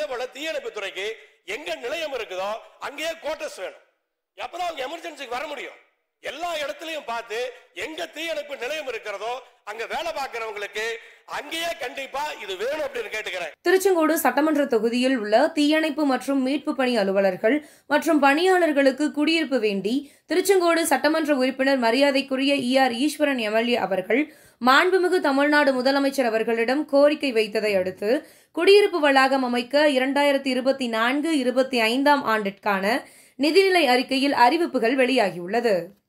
அதே போல தீயணைப்பு துறைக்கு எங்க நிலையம் இருக்குதோ அங்கேயே கோட்டர்ஸ் வேணும் அப்பதான் அவங்க எமர்ஜென்சிக்கு வர முடியும் எல்லா இடத்துலயும் பார்த்து எங்க தீயணைப்பு நிலையம் இருக்கிறதோ அங்க வேலை பார்க்கறவங்களுக்கு அங்கேயே கண்டிப்பா இது வேணும் அப்படின்னு கேட்டுக்கிறேன் திருச்செங்கோடு சட்டமன்ற தொகுதியில் உள்ள தீயணைப்பு மற்றும் மீட்பு பணி அலுவலர்கள் மற்றும் பணியாளர்களுக்கு குடியிருப்பு வேண்டி திருச்செங்கோடு சட்டமன்ற உறுப்பினர் மரியாதைக்குரிய இ ஆர் ஈஸ்வரன் எம்எல்ஏ அவர்கள் மாண்புமிகு தமிழ்நாடு முதலமைச்சர் அவர்களிடம் கோரிக்கை வைத்ததை அடுத்து குடியிருப்பு வளாகம் அமைக்க இரண்டாயிரத்தி இருபத்தி நான்கு இருபத்தி ஐந்தாம் ஆண்டிற்கான நிதிநிலை அறிக்கையில் அறிவிப்புகள் வெளியாகியுள்ளது